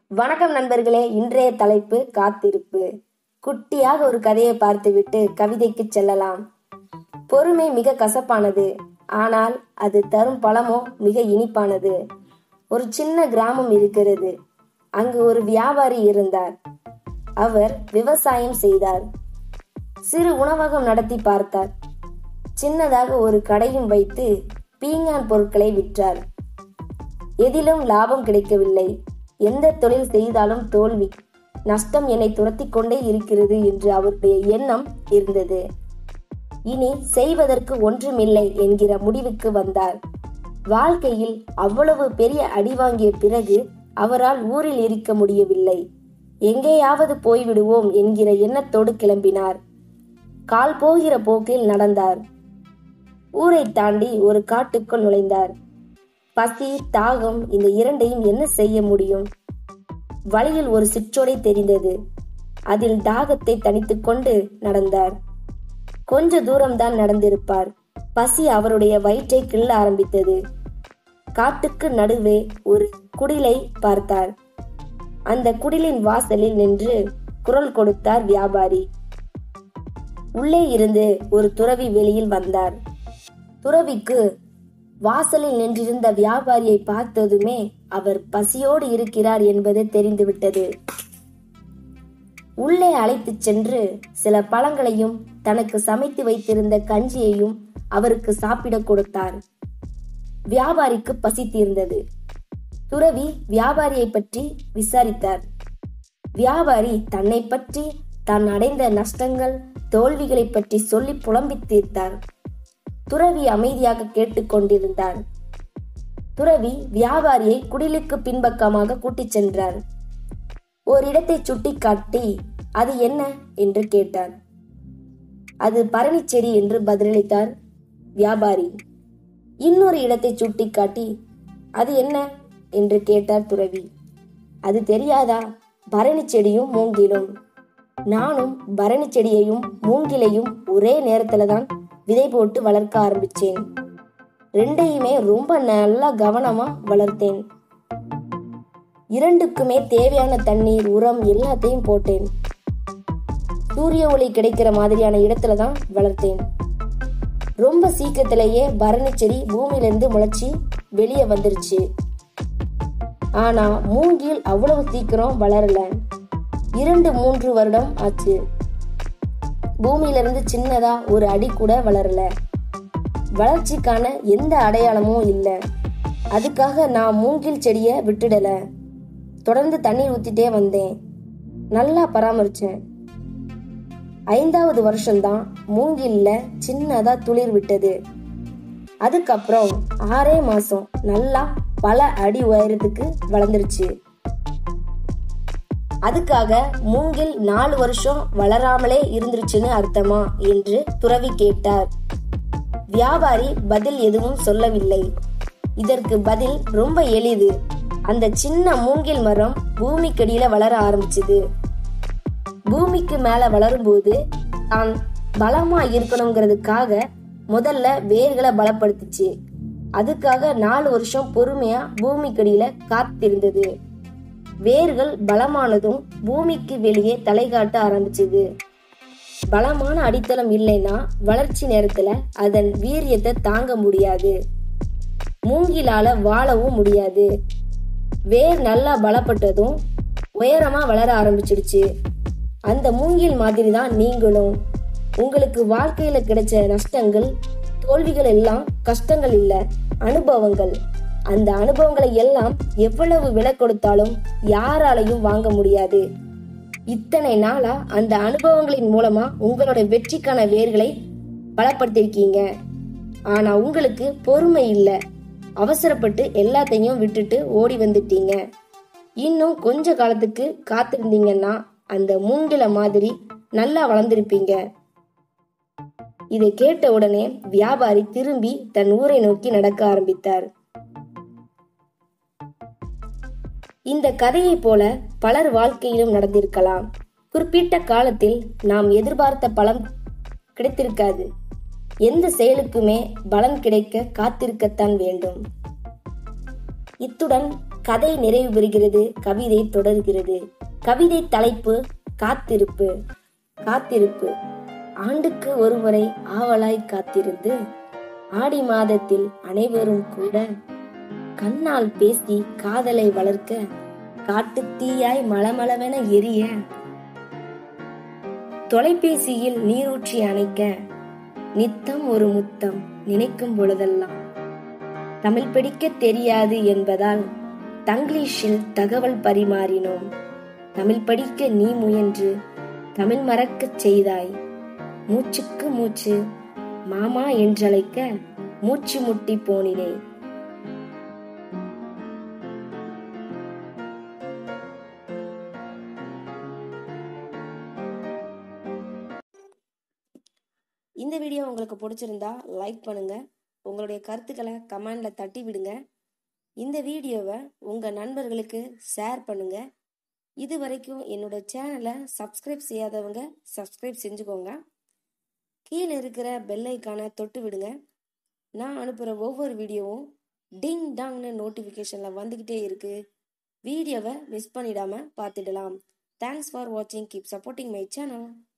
வணக்கம் நண்பர்களே இன்றைய தலைப்பு காத்திருப்பு குட்டியாக ஒரு கதையை பார்த்துவிட்டு கவிதைக்கு செல்லலாம் பொறுமை மிக கசப்பானது ஆனால் அது தரும் பழமோ மிக இனிப்பானது ஒரு சின்ன கிராமம் இருக்கிறது அங்கு ஒரு வியாபாரி இருந்தார் அவர் விவசாயம் செய்தார் சிறு உணவகம் நடத்தி பார்த்தார் சின்னதாக ஒரு கடையும் வைத்து பீங்கான் பொருட்களை விற்றார் எதிலும் லாபம் கிடைக்கவில்லை எந்த தொழில் செய்தாலும் தோல்வி நஷ்டம் என்னை துரத்திக் கொண்டே இருக்கிறது என்று அவருடைய எண்ணம் இருந்தது இனி செய்வதற்கு ஒன்றுமில்லை என்கிற முடிவுக்கு வந்தார் வாழ்க்கையில் அவ்வளவு பெரிய அடி வாங்கிய பிறகு அவரால் ஊரில் இருக்க முடியவில்லை எங்கேயாவது போய்விடுவோம் என்கிற எண்ணத்தோடு கிளம்பினார் கால் போகிற போக்கில் நடந்தார் ஊரை தாண்டி ஒரு காட்டுக்குள் நுழைந்தார் பசி தாகம் இந்த இரண்டையும் என்ன செய்ய முடியும் வழியில் ஒரு சிற்றோடை தெரிந்தது அதில் தாகத்தை தணித்துக் கொண்டு நடந்தார் கொஞ்ச தூரம்தான் நடந்திருப்பார் பசி அவருடைய வயிற்றை கிள்ள ஆரம்பித்தது காட்டுக்கு நடுவே ஒரு குடிலை பார்த்தார் அந்த குடிலின் வாசலில் நின்று குரல் கொடுத்தார் வியாபாரி உள்ளே இருந்து ஒரு துறவி வெளியில் வந்தார் துறவிக்கு வாசலில் நின்றிருந்த வியாபாரியை பார்த்ததுமே அவர் பசியோடு இருக்கிறார் என்பது தெரிந்துவிட்டது உள்ளே அழைத்துச் சென்று சில பழங்களையும் தனக்கு சமைத்து வைத்திருந்த கஞ்சியையும் அவருக்கு சாப்பிடக் கொடுத்தார் வியாபாரிக்கு பசி தீர்ந்தது துறவி வியாபாரியை பற்றி விசாரித்தார் வியாபாரி தன்னை பற்றி தான் அடைந்த நஷ்டங்கள் தோல்விகளை பற்றி சொல்லி புலம்பித் தீர்த்தார் துறவி அமைதியாக கேட்டுக்கொண்டிருந்தார் துறவி வியாபாரியை குடிலுக்கு பின்பக்கமாக கூட்டிச் சென்றார் ஓரிடத்தை சுட்டிக்காட்டி அது என்ன என்று கேட்டார் அது பரணி செடி என்று பதிலளித்தார் வியாபாரி இன்னொரு இடத்தை சுட்டிக்காட்டி அது என்ன என்று கேட்டார் துறவி அது தெரியாதா பரணி செடியும் மூங்கிலும் நானும் பரணி செடியையும் மூங்கிலையும் ஒரே நேரத்துல தான் விதை போட்டு வளர்க்க ஆரம்பிச்சேன் ரெண்டையுமே ரொம்ப நல்லா கவனமா வளர்த்தேன் இரண்டுக்குமே தேவையான தண்ணீர் உரம் எல்லாத்தையும் போட்டேன் சூரிய ஒளி கிடைக்கிற மாதிரியான இடத்துல தான் வளர்த்தேன் ரொம்ப சீக்கிரத்திலேயே பரணி செடி பூமியிலிருந்து முளைச்சி வெளியே வந்துருச்சு ஆனா மூங்கில் அவ்வளவு சீக்கிரம் வளரல இரண்டு மூன்று வருடம் ஆச்சு பூமியிலிருந்து சின்னதா ஒரு அடி கூட வளரல வளர்ச்சிக்கான எந்த அடையாளமும் இல்ல அதுக்காக நான் மூங்கில் செடிய விட்டுடல தொடர்ந்து தண்ணீர் ஊத்திட்டே வந்தேன் நல்லா பராமரிச்சேன் ஐந்தாவது வருஷம்தான் மூங்கில்ல சின்னதா துளிர் விட்டது அதுக்கப்புறம் ஆறே மாசம் நல்லா பல அடி உயரத்துக்கு வளர்ந்துருச்சு அதுக்காக மூங்கில் நாலு வருஷம் வளராமலே இருந்துருச்சுன்னு அர்த்தமா என்று துறவி கேட்டார் வியாபாரி பதில் எதுவும் சொல்லவில்லை இதற்கு பதில் ரொம்ப எளிது அந்த சின்ன மூங்கில் மரம் பூமிக்கடியில வளர ஆரம்பிச்சது பூமிக்கு மேல வளரும்போது தான் பலமா இருக்கணுங்கிறதுக்காக முதல்ல வேர்களை பலப்படுத்துச்சு அதுக்காக நாலு வருஷம் பொறுமையா பூமிக்கடியில காத்திருந்தது வேர்கள் பலமானதும் பூமிக்கு வெளியே தலை காட்ட ஆரம்பிச்சது பலமான அடித்தளம் இல்லைன்னா வளர்ச்சி நேரத்துல அதன் வீரியத்தை தாங்க முடியாது மூங்கிலால வாழவும் முடியாது வேர் நல்லா பலப்பட்டதும் உயரமா வளர ஆரம்பிச்சிடுச்சு அந்த மூங்கில் மாதிரி தான் நீங்களும் உங்களுக்கு வாழ்க்கையில கிடைச்ச நஷ்டங்கள் தோல்விகள் எல்லாம் கஷ்டங்கள் இல்ல அனுபவங்கள் அந்த அனுபவங்களை எல்லாம் எவ்வளவு விலை கொடுத்தாலும் யாராலையும் வாங்க முடியாது இத்தனை நாளா அந்த அனுபவங்களின் மூலமா உங்களோட வெற்றிக்கான வேர்களை பலப்படுத்திருக்கீங்க ஆனா உங்களுக்கு பொறுமை இல்ல அவசரப்பட்டு எல்லாத்தையும் விட்டுட்டு ஓடி வந்துட்டீங்க இன்னும் கொஞ்ச காலத்துக்கு காத்திருந்தீங்கன்னா அந்த மூங்கில மாதிரி நல்லா வளர்ந்திருப்பீங்க இதை கேட்ட உடனே வியாபாரி திரும்பி தன் ஊரை நோக்கி நடக்க ஆரம்பித்தார் இந்த கதையைப் போல பலர் வாழ்க்கையிலும் நடந்திருக்கலாம் குறிப்பிட்ட காலத்தில் நாம் எதிர்பார்த்த பலன் கிடைத்திருக்காது எந்த செயலுக்குமே பலன் கிடைக்க காத்திருக்கத்தான் வேண்டும் இத்துடன் கதை நிறைவு பெறுகிறது கவிதை தொடர்கிறது கவிதை தலைப்பு காத்திருப்பு காத்திருப்பு ஆண்டுக்கு ஒருமுறை ஆவலாய் காத்திருந்து ஆடி மாதத்தில் அனைவரும் கூட கண்ணால் பேசி காதலை வளர்க்க காட்டுத் தீயாய் மளமளவென எரிய தொலைபேசியில் நீரூற்றி அணைக்க நித்தம் ஒரு முத்தம் நினைக்கும் பொழுதெல்லாம் தமிழ் படிக்க தெரியாது என்பதால் தங்கிலீஷில் தகவல் பரிமாறினோம் தமிழ் படிக்க நீ முயன்று தமிழ் மறக்கச் செய்தாய் மூச்சுக்கு மூச்சு மாமா என்றழைக்க மூச்சு முட்டி போனினேன் இந்த வீடியோ உங்களுக்கு பிடிச்சிருந்தா லைக் பண்ணுங்க உங்களுடைய கருத்துக்களை கமெண்ட்ல தட்டி விடுங்க இந்த வீடியோவை உங்க நண்பர்களுக்கு ஷேர் பண்ணுங்க இது வரைக்கும் என்னோட சேனலை சப்ஸ்கிரைப் செய்யாதவங்க சப்ஸ்கிரைப் செஞ்சுக்கோங்க கீழே இருக்கிற பெல் ஐக்கானை தொட்டு விடுங்க நான் அனுப்புகிற ஒவ்வொரு வீடியோவும் டிங் டாங்னு நோட்டிஃபிகேஷனில் வந்துக்கிட்டே இருக்கு வீடியோவை மிஸ் பண்ணிடாம பார்த்துடலாம் தேங்க்ஸ் ஃபார் வாட்சிங் கீப் சப்போர்ட்டிங் மை சேனல்